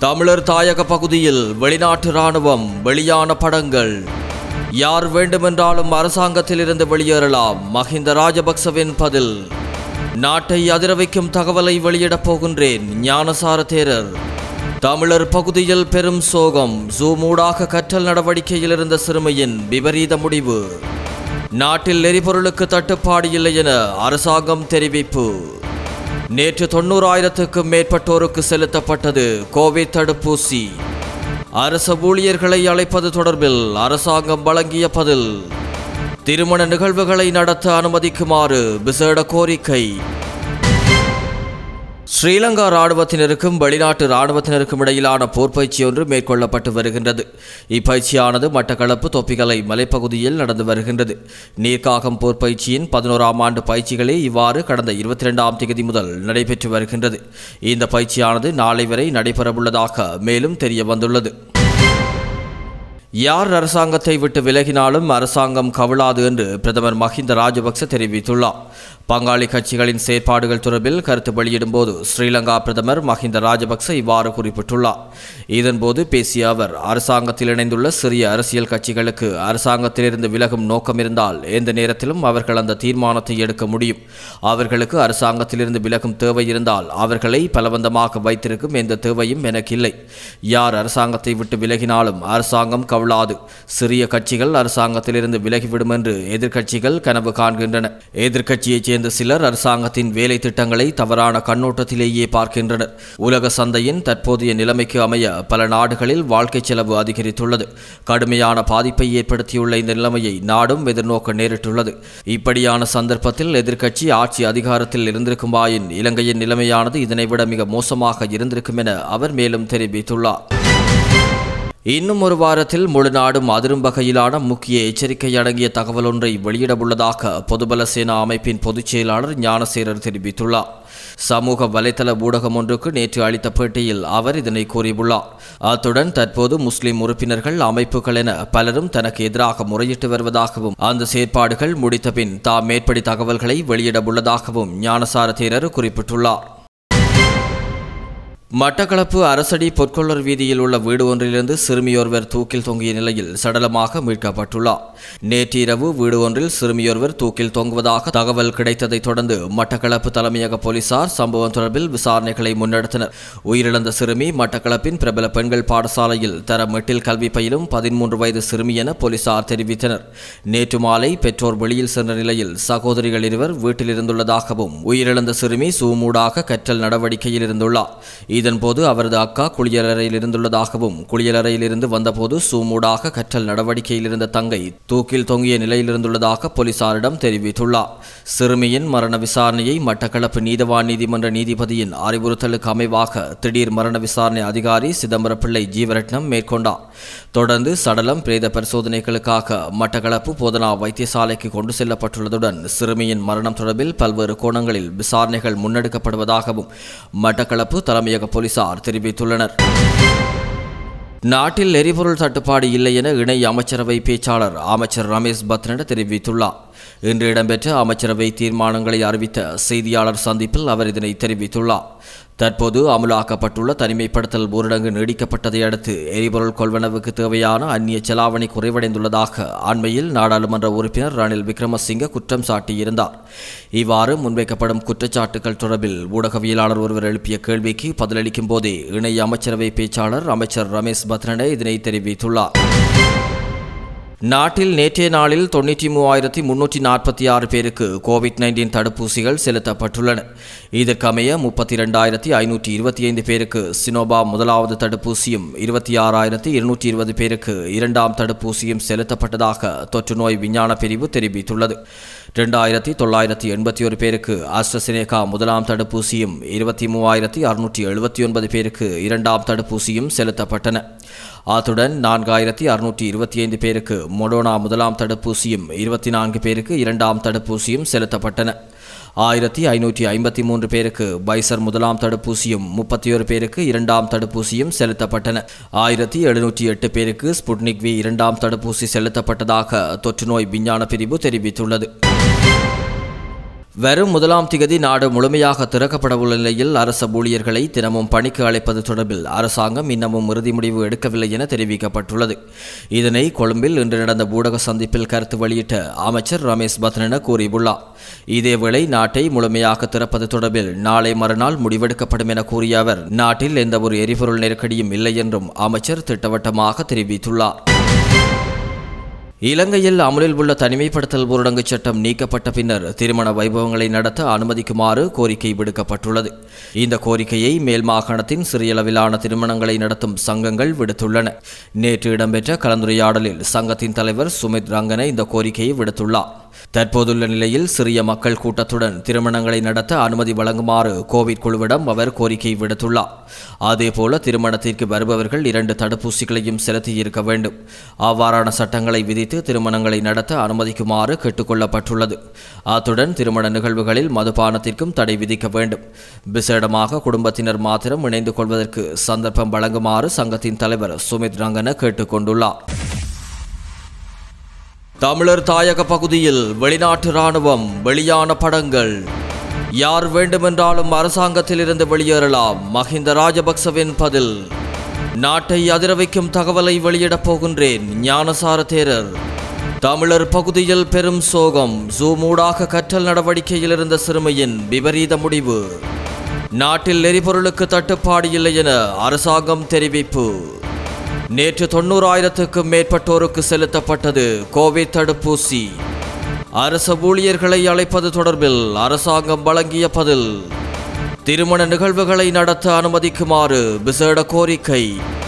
தமிழர் தாயக பகுதியில் வெளிநாட்டு ராணுவம் வெளியான படங்கள் யார் வேண்டுமென்றாலும் அரசாங்கத்திலிருந்து வெளியேறலாம் மஹிந்த ராஜபக்சவின் பதில் நாட்டை அதிரவைக்கும் தகவலை வெளியிடப் போகின்றேன் ஞானசார தேரர் தமிழர் பகுதியில் பெரும் சோகம் ஜூமூடாக கற்றல் நடவடிக்கையில் இருந்த சிறுமியின் விபரீத முடிவு நாட்டில் எரிபொருளுக்கு தட்டுப்பாடு இல்லை என அரசாங்கம் தெரிவிப்பு நேற்று தொண்ணூறாயிரத்துக்கும் மேற்பட்டோருக்கு செலுத்தப்பட்டது கோவிட் தடுப்பூசி அரசு ஊழியர்களை அழைப்பது தொடர்பில் அரசாங்கம் வழங்கிய பதில் திருமண நிகழ்வுகளை நடத்த அனுமதிக்குமாறு விசேட கோரிக்கை ஸ்ரீலங்கா ராணுவத்தினருக்கும் வெளிநாட்டு ராணுவத்தினருக்கும் இடையிலான போர் பயிற்சி ஒன்று மேற்கொள்ளப்பட்டு வருகின்றது இப்பயிற்சியானது மட்டக்களப்பு தொப்பிகலை மலைப்பகுதியில் நடந்து வருகின்றது நீர்க்காகம் போர் பயிற்சியின் பதினோராம் ஆண்டு பயிற்சிகளே இவ்வாறு கடந்த இருபத்தி ரெண்டாம் தேதி முதல் நடைபெற்று வருகின்றது இந்த பயிற்சியானது நாளை வரை நடைபெறவுள்ளதாக மேலும் தெரிய வந்துள்ளது யார் அரசாங்கத்தை விட்டு விலகினாலும் அரசாங்கம் கவிழாது என்று பிரதமர் மஹிந்த ராஜபக்ச தெரிவித்துள்ளார் பங்காளி கட்சிகளின் செயற்பாடுகள் தொடர்பில் கருத்து வெளியிடும்போது ஸ்ரீலங்கா பிரதமர் மஹிந்த ராஜபக்ச இவ்வாறு குறிப்பிட்டுள்ளார் இதன்போது பேசிய அவர் அரசாங்கத்தில் இணைந்துள்ள சிறிய அரசியல் கட்சிகளுக்கு அரசாங்கத்திலிருந்து விலகும் நோக்கம் இருந்தால் எந்த நேரத்திலும் அவர்கள் அந்த தீர்மானத்தை எடுக்க முடியும் அவர்களுக்கு அரசாங்கத்திலிருந்து விலகும் தேவை இருந்தால் அவர்களை பலவந்தமாக வைத்திருக்கும் எந்த தேவையும் எனக்கு இல்லை யார் அரசாங்கத்தை விட்டு விலகினாலும் அரசாங்கம் கவிழாது சிறிய கட்சிகள் அரசாங்கத்திலிருந்து விலகிவிடும் என்று எதிர்க்கட்சிகள் கனவு காண்கின்றன எதிர்க்கட்சியைச் சேர்ந்த சிலர் அரசாங்கத்தின் வேலை திட்டங்களை தவறான கண்ணோட்டத்திலேயே பார்க்கின்றனர் உலக சந்தையின் தற்போதைய நிலைமைக்கு அமைய பல நாடுகளில் வாழ்க்கை செலவு அதிகரித்துள்ளது கடுமையான பாதிப்பை ஏற்படுத்தியுள்ள இந்த நிலைமையை நாடும் எதிர்நோக்க நேரிட்டுள்ளது இப்படியான சந்தர்ப்பத்தில் எதிர்க்கட்சி ஆட்சி அதிகாரத்தில் இருந்திருக்குமாயின் இலங்கையின் நிலைமையானது இதனைவிட மிக மோசமாக இருந்திருக்கும் என அவர் மேலும் தெரிவித்துள்ளார் இன்னும் ஒரு வாரத்தில் முழு நாடும் அதிரும் வகையிலான முக்கிய எச்சரிக்கை அடங்கிய தகவல் ஒன்றை வெளியிடவுள்ளதாக பொதுபல சேனா அமைப்பின் பொதுச் செயலாளர் ஞானசேரர் தெரிவித்துள்ளார் சமூக வலைதள ஊடகம் ஒன்றுக்கு நேற்று அளித்த பேட்டியில் அவர் இதனை கூறியுள்ளார் அத்துடன் தற்போது முஸ்லிம் உறுப்பினர்கள் அமைப்புகள் என பலரும் தனக்கு எதிராக முறையிட்டு வருவதாகவும் அந்த செயற்பாடுகள் முடித்த பின் தாம் மேற்படி தகவல்களை வெளியிட உள்ளதாகவும் ஞானசார தேரர் குறிப்பிட்டுள்ளார் மட்டக்களப்பு அரசடி பொற்கொள்ளர் வீதியில் உள்ள வீடு ஒன்றிலிருந்து சிறுமியொருவர் தூக்கில் தொங்கிய நிலையில் சடலமாக மீட்கப்பட்டுள்ளார் நேற்று இரவு வீடு ஒன்றில் சிறுமியொருவர் தூக்கில் தொங்குவதாக தகவல் கிடைத்ததைத் தொடர்ந்து மட்டக்களப்பு தலைமையக போலீசார் சம்பவம் தொடர்பில் விசாரணைகளை முன்னெடுத்தனர் உயிரிழந்த சிறுமி மட்டக்களப்பின் பிரபல பெண்கள் பாடசாலையில் தரம் எட்டில் கல்வி பயிலும் பதிமூன்று வயது சிறுமி என போலீசார் தெரிவித்தனர் நேற்று மாலை பெற்றோர் வெளியில் சென்ற நிலையில் சகோதரிகள் இருவர் வீட்டில் இருந்துள்ளதாகவும் உயிரிழந்த சிறுமி சூமூடாக கற்றல் நடவடிக்கையில் இருந்துள்ளார் இதன்போது அவரது அக்கா குளியலறையில் இருந்துள்ளதாகவும் குளியலறையில் இருந்து வந்தபோது சூமூடாக கற்றல் நடவடிக்கையில் இருந்த தங்கை தூக்கில் தொங்கிய நிலையில் இருந்துள்ளதாக போலீசாரிடம் தெரிவித்துள்ளார் சிறுமியின் மரண விசாரணையை மட்டக்களப்பு நீதவான் நீதிமன்ற நீதிபதியின் அறிவுறுத்தலுக்கு அமைவாக திடீர் மரண விசாரணை அதிகாரி சிதம்பரப்பிள்ளை ஜீவரட்னம் மேற்கொண்டார் தொடர்ந்து சடலம் பிரேத பரிசோதனைகளுக்காக மட்டக்களப்பு போதனா வைத்தியசாலைக்கு கொண்டு செல்லப்பட்டுள்ளதுடன் சிறுமியின் மரணம் தொடர்பில் பல்வேறு கோணங்களில் விசாரணைகள் முன்னெடுக்கப்படுவதாகவும் மட்டக்களப்பு தலைமையக போலீசார் தெரிவித்துள்ளனர் நாட்டில் எரிபொருள் தட்டுப்பாடு இல்லை என இணை அமைச்சரவை பேச்சாளர் அமைச்சர் ரமேஷ் பத்ரன தெரிவித்துள்ளார் இன்று இடம்பெற்ற அமைச்சரவை தீர்மானங்களை அறிவித்த செய்தியாளர் சந்திப்பில் அவர் இதனை தெரிவித்துள்ளார் தற்போது அமுலாக்கப்பட்டுள்ள தனிமைப்படுத்தல் ஊரடங்கு நீடிக்கப்பட்டதை அடுத்து எரிபொருள் கொள்வனவுக்கு தேவையான அந்நிய செலாவணி குறைவடைந்துள்ளதாக அண்மையில் நாடாளுமன்ற உறுப்பினர் ரணில் விக்ரமசிங்க குற்றம் சாட்டியிருந்தார் இவ்வாறு முன்வைக்கப்படும் குற்றச்சாட்டுகள் தொடர்பில் ஊடகவியலாளர் ஒருவர் எழுப்பிய கேள்விக்கு பதிலளிக்கும் போதே இணை அமைச்சரவை பேச்சாளர் அமைச்சர் ரமேஷ் பத்ரனே இதனை தெரிவித்துள்ளார் நாட்டில் நேற்றைய நாளில் தொண்ணூற்றி மூவாயிரத்தி முன்னூற்றி நாற்பத்தி ஆறு பேருக்கு கோவிட் நைன்டீன் தடுப்பூசிகள் செலுத்தப்பட்டுள்ளன இதற்கமைய முப்பத்தி ரெண்டாயிரத்தி ஐநூற்றி இருபத்தி ஐந்து பேருக்கு சினோபா முதலாவது தடுப்பூசியும் இருபத்தி ஆறாயிரத்தி இருநூற்றி இருபது பேருக்கு இரண்டாம் தடுப்பூசியும் செலுத்தப்பட்டதாக தொற்று நோய் விஞ்ஞான பிரிவு தெரிவித்துள்ளது ரெண்டாயிரத்தி தொள்ளாயிரத்தி எண்பத்தி ஒரு பேருக்கு ஆஸ்ட்ரசினேகா முதலாம் தடுப்பூசியும் இருபத்தி மூவாயிரத்தி அறுநூற்றி எழுபத்தி ஒன்பது பேருக்கு இரண்டாம் தடுப்பூசியும் செலுத்தப்பட்டன அத்துடன் நான்காயிரத்தி அறுநூற்றி இருபத்தி ஐந்து பேருக்கு மொடோனா முதலாம் தடுப்பூசியும் இருபத்தி நான்கு பேருக்கு இரண்டாம் தடுப்பூசியும் செலுத்தப்பட்டன ஆயிரத்தி ஐநூற்றி ஐம்பத்தி மூன்று பேருக்கு பைசர் முதலாம் தடுப்பூசியும் முப்பத்தி ஒரு பேருக்கு இரண்டாம் தடுப்பூசியும் செலுத்தப்பட்டன ஆயிரத்தி எழுநூற்றி எட்டு பேருக்கு ஸ்புட்னிக் வி இரண்டாம் தடுப்பூசி செலுத்தப்பட்டதாக தொற்றுநோய் விஞ்ஞான பிரிவு தெரிவித்துள்ளது வரும் முதலாம் திகதி நாடு முழுமையாக திறக்கப்படவுள்ள நிலையில் அரச ஊழியர்களை தினமும் பணிக்கு அழைப்பது தொடர்பில் அரசாங்கம் இன்னமும் இறுதி முடிவு எடுக்கவில்லை என தெரிவிக்கப்பட்டுள்ளது இதனை கொழும்பில் இன்று நடந்த ஊடக சந்திப்பில் கருத்து வெளியிட்ட அமைச்சர் ரமேஷ் பத்ரன கூறியுள்ளார் இதேவேளை நாட்டை முழுமையாக திறப்பது தொடர்பில் நாளை மறுநாள் முடிவெடுக்கப்படும் என கூறிய அவர் நாட்டில் எந்தவொரு எரிபொருள் நெருக்கடியும் இல்லை என்றும் அமைச்சர் திட்டவட்டமாக தெரிவித்துள்ளார் இலங்கையில் அமலில் உள்ள தனிமைப்படுத்தல் ஊரடங்கு சட்டம் நீக்கப்பட்ட பின்னர் திருமண வைபவங்களை நடத்த அனுமதிக்குமாறு கோரிக்கை விடுக்கப்பட்டுள்ளது இந்த கோரிக்கையை மேல் மாகாணத்தின் சிறியளவிலான திருமணங்களை நடத்தும் சங்கங்கள் விடுத்துள்ளன நேற்று இடம்பெற்ற கலந்துரையாடலில் சங்கத்தின் தலைவர் சுமித் ரங்கன இந்த கோரிக்கையை விடுத்துள்ளார் தற்போதுள்ள நிலையில் சிறிய மக்கள் கூட்டத்துடன் திருமணங்களை நடத்த அனுமதி வழங்குமாறு கோவிட் குழுவிடம் அவர் கோரிக்கை விடுத்துள்ளார் அதேபோல திருமணத்திற்கு வருபவர்கள் இரண்டு தடுப்பூசிகளையும் செலுத்தி இருக்க வேண்டும் அவ்வாறான சட்டங்களை விதித்து திருமணங்களை நடத்த அனுமதிக்குமாறு கேட்டுக்கொள்ளப்பட்டுள்ளது அத்துடன் திருமண நிகழ்வுகளில் மதுபானத்திற்கும் தடை விதிக்க வேண்டும் விசேடமாக குடும்பத்தினர் மாத்திரம் இணைந்து கொள்வதற்கு சந்தர்ப்பம் வழங்குமாறு சங்கத்தின் தலைவர் சுமித் ரங்கன கேட்டுக்கொண்டுள்ளார் தமிழர் தாயக பகுதியில் வெளிநாட்டு இராணுவம் வெளியான படங்கள் யார் வேண்டுமென்றாலும் அரசாங்கத்திலிருந்து வெளியேறலாம் மஹிந்த ராஜபக்சவின் பதில் நாட்டை அதிர வைக்கும் தகவலை வெளியிடப் போகின்றேன் ஞானசார தேரர் தமிழர் பகுதியில் பெரும் சோகம் ஜூமூடாக கற்றல் நடவடிக்கையில் இருந்த சிறுமியின் விபரீத முடிவு நாட்டில் எரிபொருளுக்கு தட்டுப்பாடு இல்லை என அரசாங்கம் தெரிவிப்பு நேற்று தொண்ணூறாயிரத்துக்கும் மேற்பட்டோருக்கு செலுத்தப்பட்டது கோவிட் தடுப்பூசி அரச ஊழியர்களை அழைப்பது தொடர்பில் அரசாங்கம் வழங்கிய பதில் திருமண நிகழ்வுகளை நடத்த அனுமதிக்குமாறு விசேட கோரிக்கை